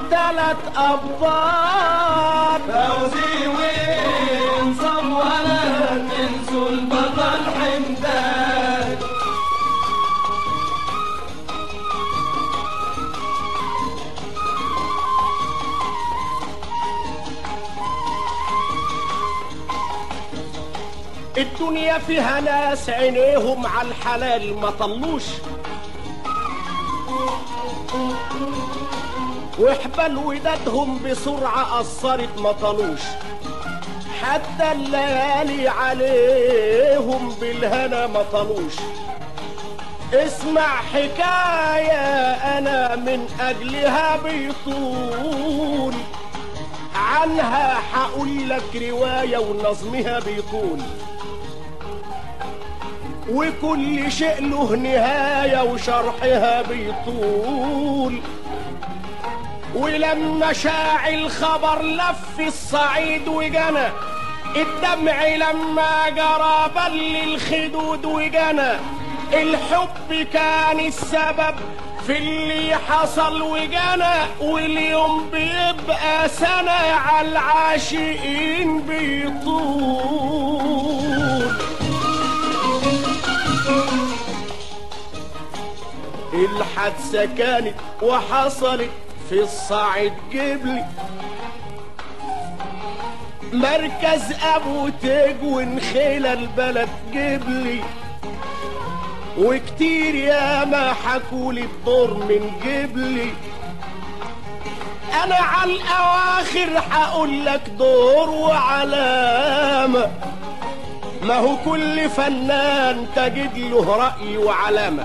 تلات ابطال فوزي وانصب ولا تنسوا البطل حمدان الدنيا فيها ناس عينيهم على الحلال ما طلوش وحبل ودادهم بسرعة أثرت ما طلوش حتى الليالي عليهم بالهنا ما طلوش اسمع حكاية أنا من أجلها بيطول عنها حقول لك رواية ونظمها بيطول وكل شيء له نهاية وشرحها بيطول ولما شاع الخبر لف الصعيد وجنى الدمع لما جرى بل الخدود وجنى الحب كان السبب في اللي حصل وجنى واليوم بيبقى سنة على العاشقين بيطول الحادثة كانت وحصلت في الصعيد جبلي مركز ابو تجون خيل البلد جبلي وكتير يا ما حكولي الدور من جبلي انا على الاواخر هقول لك دور وعلامه ما هو كل فنان تجد له راي وعلامه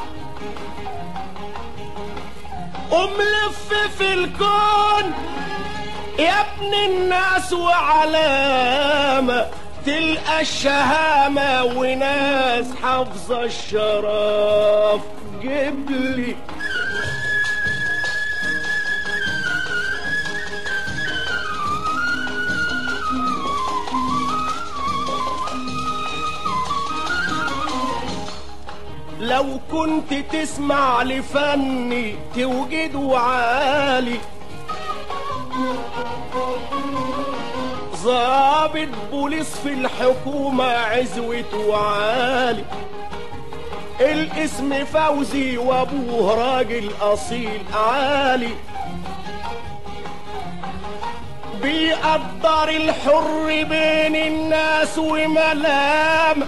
قوم لف في الكون يا ابن الناس وعلامة تلقى الشهامة وناس حافظة الشرف جبلي لو كنت تسمع لفني توجده عالي ضابط بوليس في الحكومة عزوته عالي الاسم فوزي وابوه راجل اصيل عالي بيقدر الحر بين الناس وملام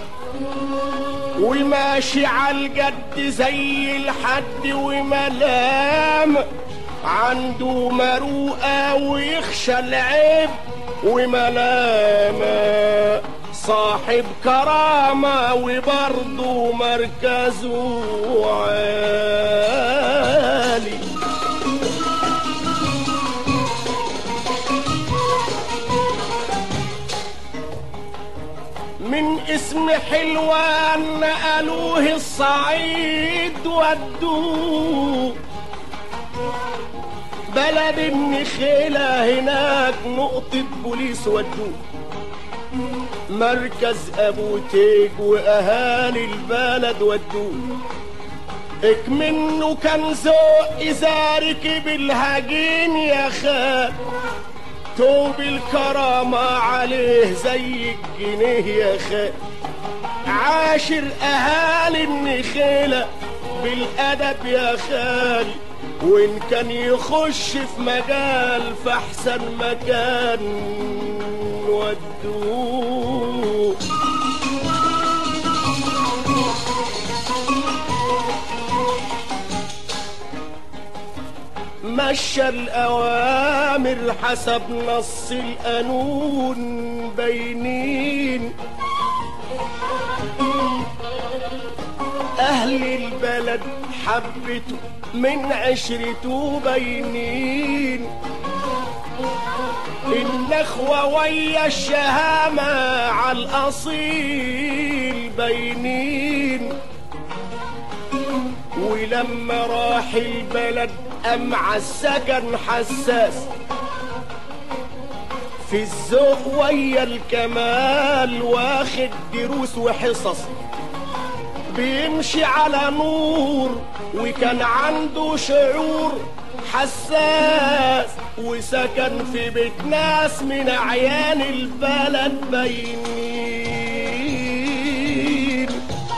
وماشي عالجد زي الحد وملام عنده مروءة ويخشى العيب وملامة صاحب كرامة وبرضه مركزه عالي من اسم حلوان نقلوه الصعيد ودوه بلد النخيلة هناك نقطة بوليس ودوه مركز ابو تيج واهالي البلد ودوه اكمنه كان ذوق اذا ركب الهجين يا خال توب الكرامة عليه زي الجنيه يا خال عاشر اهالي النخيلة بالادب يا خالي وان كان يخش في مجال في احسن مكان ودوه مشى الأوامر حسب نص القانون بينين أهل البلد حبته من عشرته بينين النخوة ويا الشهامة على الأصيل بينين ولما راح البلد أمع السكن حساس في الذوق ويا الكمال واخد دروس وحصص بيمشي على نور وكان عنده شعور حساس وسكن في بيت ناس من اعيان البلد باينين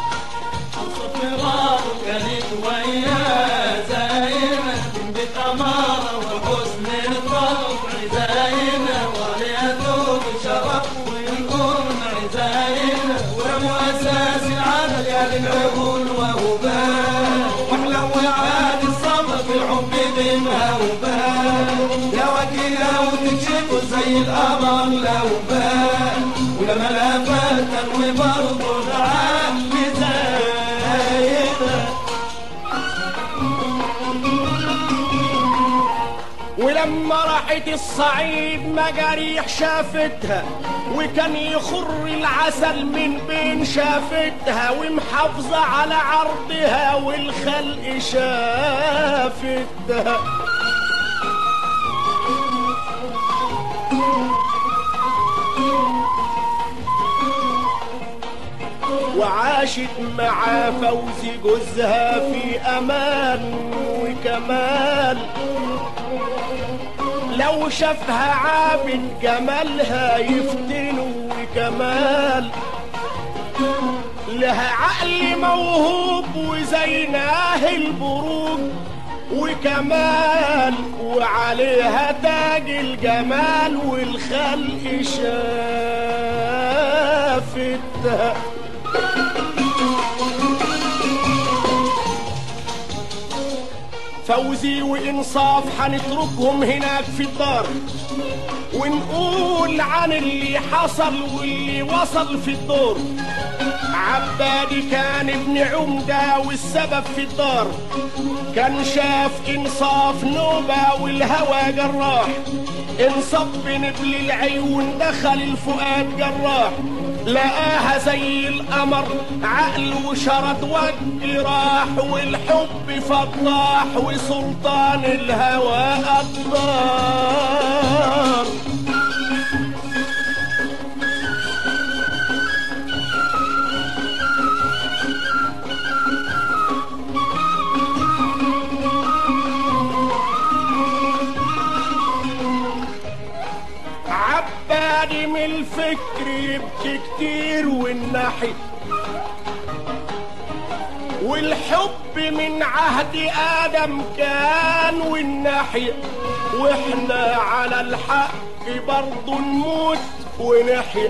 صفرار كانت وياه زاينة بنت أمارة وحسن الطبع زاينة وليها ثوب شرف والقمع زاينة ومؤسس العمل يا للعقول وهبان واحلى وعاد الصبر في الحب بينها وبان يا وكيلة وتكشف زي القمر لو بان ولما لا فتن وبرضه العقل زاينة ولما راحت الصعيد مجاريح شافتها وكان يخر العسل من بين شافتها ومحافظة على عرضها والخلق شافتها وعاشت مع فوزي جوزها في امان وكمال لو شافها عابد جمالها يفتنوا وكمال لها عقل موهوب وزيناه البروج وكمال وعليها تاج الجمال والخلق شافتها فوزي وإنصاف هنتركهم هناك في الدار ونقول عن اللي حصل واللي وصل في الدور عبادي كان ابن عمدة والسبب في الدار كان شاف إنصاف نوبة والهوى جراح انصب نبل العيون دخل الفؤاد جراح لقاها زي القمر عقل وشرد وجه راح والحب فضاح وسلطان الهوى أقدار عبادي من الفكر يبكي كتير والنحي والحب من عهد آدم كان والنحي واحنا على الحق برضه نموت ونحيا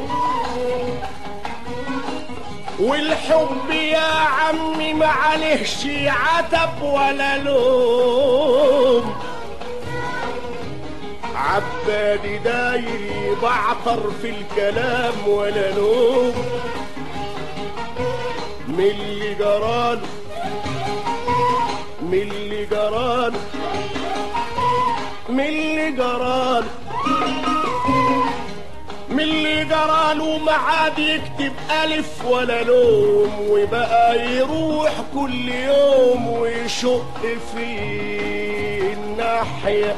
والحب يا عمي معلهش عتب ولا لوم عبادي داير بعطر في الكلام ولا نوم من اللي جراله من اللي جراله من اللي جراله من اللي جراله ما عاد يكتب ألف ولا لوم وبقى يروح كل يوم ويشق في الناحية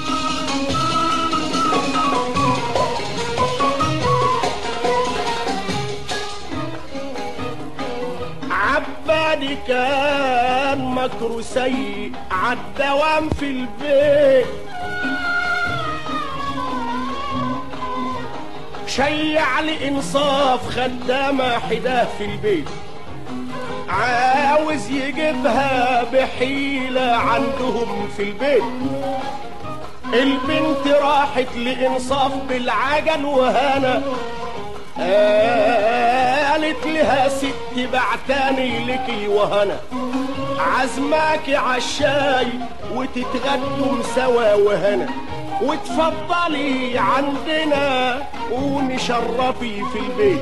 عبادي كان مكره سيء عالدوام في البيت شيع لإنصاف خدامة حداه في البيت عاوز يجيبها بحيلة عندهم في البيت البنت راحت لإنصاف بالعجل وهنا قالت لها ست بعتاني لكي وهنا عزماكي عالشاي وتتغدوا سوا وهنا وتفضلي عندنا ونشرفي في البيت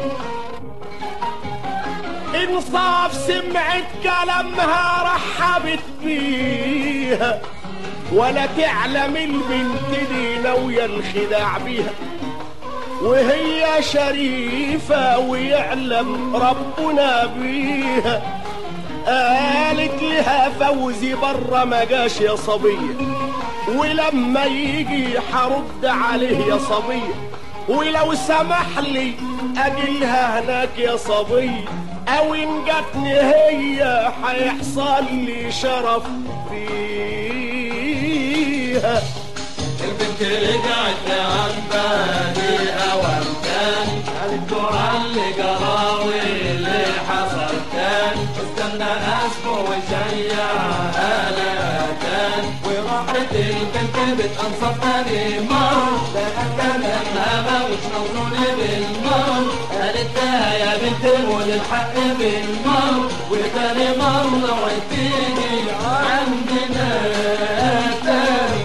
انصاف سمعت كلامها رحبت بيها ولا تعلم البنت دي ناوية الخداع بيها وهي شريفة ويعلم ربنا بيها قالت لها فوزي برا ما جاش يا صبية ولما يجي حرد عليه يا صبية ولو سمح لي اجلها هناك يا صبية او ان جاتني هي هيحصل لي شرف فيها البنت رجعت لعبادي أوام تاني الدعاء اللي جراوي اللي حصل تاني استنى اسبوع وشيع انا تاني وراحت البنت بتنصف تاني مرة كان انها مش نظروني بالمر قالت لها يا بنت مول الحق بالمر وتاني مرة وتيجي عندنا تاني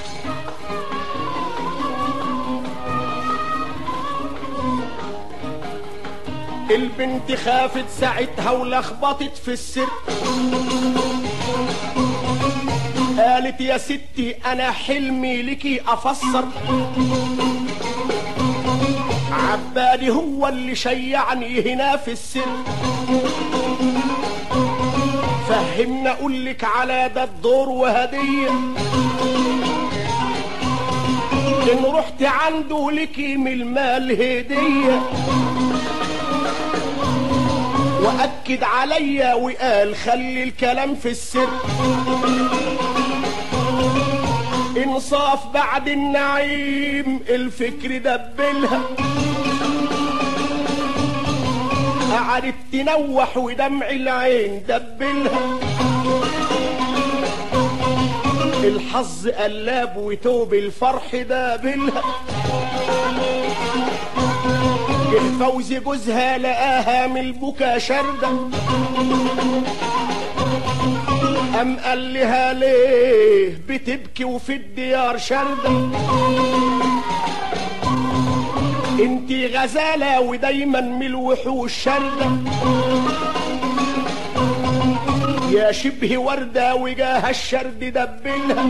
البنت خافت ساعتها ولخبطت في السر قالت يا ستي انا حلمي لكي افسر عبادي هو اللي شيعني هنا في السر فهمنا اقولك على ده الدور وهديه ان رحت عنده لكي من المال هديه واكد عليا وقال خلي الكلام في السر انصاف بعد النعيم الفكر دبلها قعدت تنوح ودمع العين دبلها الحظ قلاب وتوب الفرح دابلها جه فوزي جوزها لقاها من البكا شردة أم قال لها ليه بتبكي وفي الديار شردة انتي غزالة ودايما من الوحوش شردة يا شبه وردة وجاها الشرد دبلها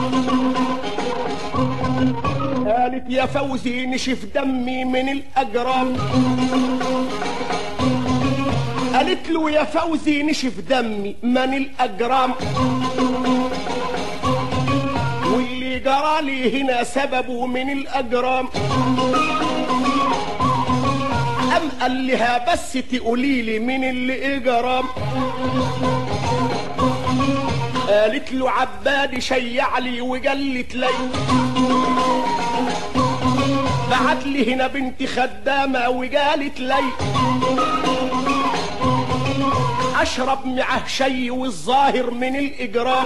قالت يا فوزي نشف دمي من الأجرام قالت له يا فوزي نشف دمي من الأجرام واللي جرالي هنا سببه من الأجرام أم قال لها بس تقولي لي من اللي إجرام قالت له عبادي شيع لي وجلت لي بعت لي هنا بنت خدامة وقالت لي أشرب معه شي والظاهر من الإجرام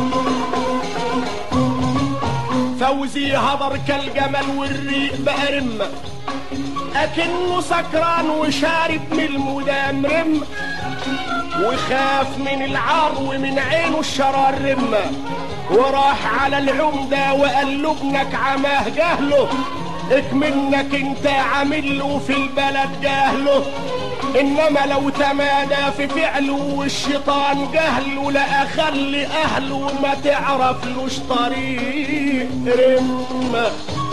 فوزي هضر كالجمل والريق بقى رمة أكنه سكران وشارب من المدام رمة وخاف من العار ومن عينه الشرار رمة وراح على العمدة وقال له ابنك عماه جهله اكمنك انت عامل له في البلد جهله انما لو تمادى في فعله والشيطان جهله لا اخلي اهله ما تعرفلوش طريق رمه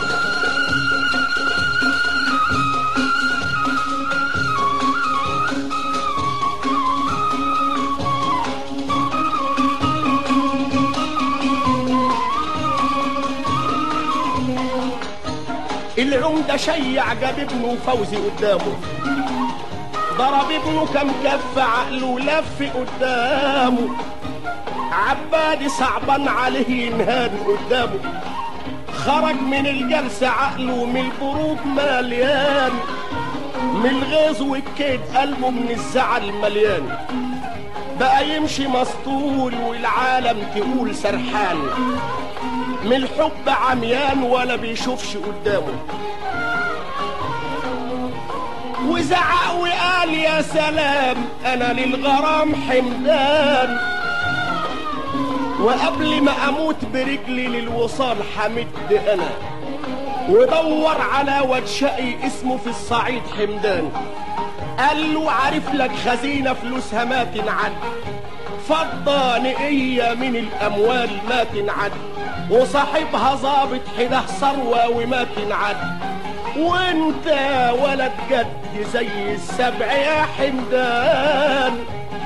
العمدة شيع جاب ابنه فوزي قدامه ضرب ابنه كم كف عقله لف قدامه عبادي صعبان عليه ينهان قدامه خرج من الجلسة عقله من البروب مليان من الغيظ والكيد قلبه من الزعل مليان بقى يمشي مسطول والعالم تقول سرحان من الحب عميان ولا بيشوفش قدامه وزعق وقال يا سلام انا للغرام حمدان وقبل ما اموت برجلي للوصال حمد انا ودور على واد شقي اسمه في الصعيد حمدان قال له عارف لك خزينه فلوسها ما تنعد فضة نقية من الأموال ما تنعد وصاحبها ظابط حده ثروة وما تنعد وانت ولد جد زي السبع يا حمدان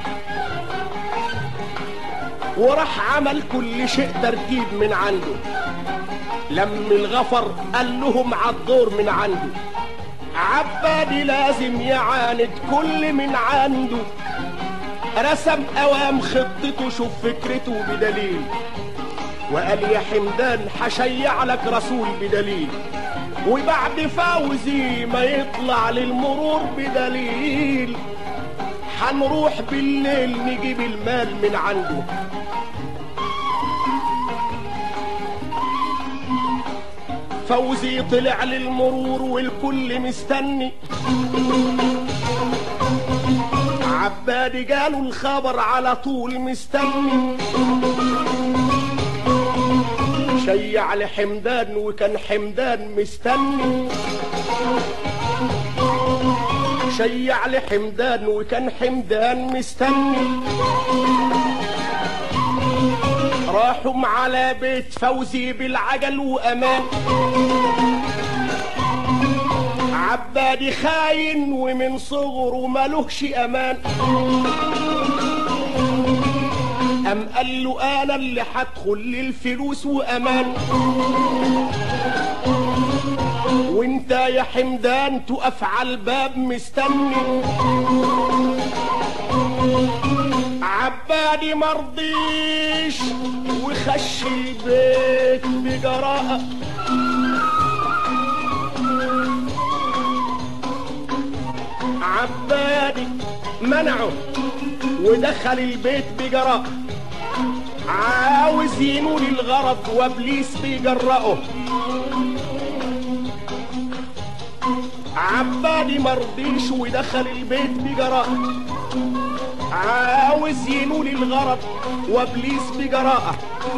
وراح عمل كل شيء ترتيب من عنده لم الغفر قال لهم عالدور من عنده عبادي لازم يعاند كل من عنده رسم اوام خطته شوف فكرته بدليل وقال يا حمدان حشيع لك رسول بدليل وبعد فوزي ما يطلع للمرور بدليل حنروح بالليل نجيب المال من عنده فوزي طلع للمرور والكل مستني عبادي قالوا الخبر على طول مستني شيع لحمدان وكان حمدان مستني شيع لحمدان وكان حمدان مستني راحوا على بيت فوزي بالعجل وامان عبادي خاين ومن صغره ملهش امان أم قال له أنا اللي هدخل للفلوس وأمان وانت يا حمدان تقف على الباب مستني عبادي مرضيش وخش البيت بجراءة عبادي منعه ودخل البيت بجراءة عاوز ينول الغرض وابليس بيجرأه عبادي مرضيش ودخل البيت بجراءة عاوز ينول الغرض وابليس بجراءة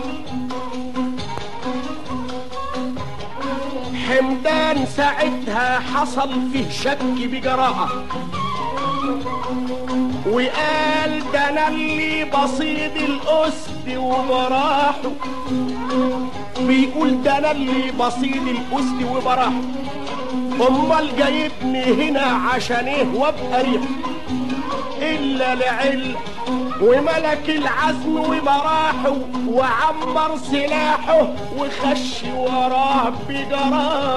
حمدان ساعتها حصل فيه شك بجراءة وقال ده انا اللي بصيد الاسد وبراحه بيقول ده انا اللي بصيد الاسد وبراحه امال جايبني هنا عشان ايه وابقى ريح الا لعل وملك العزم وبراحه وعمر سلاحه وخش وراه بجراحه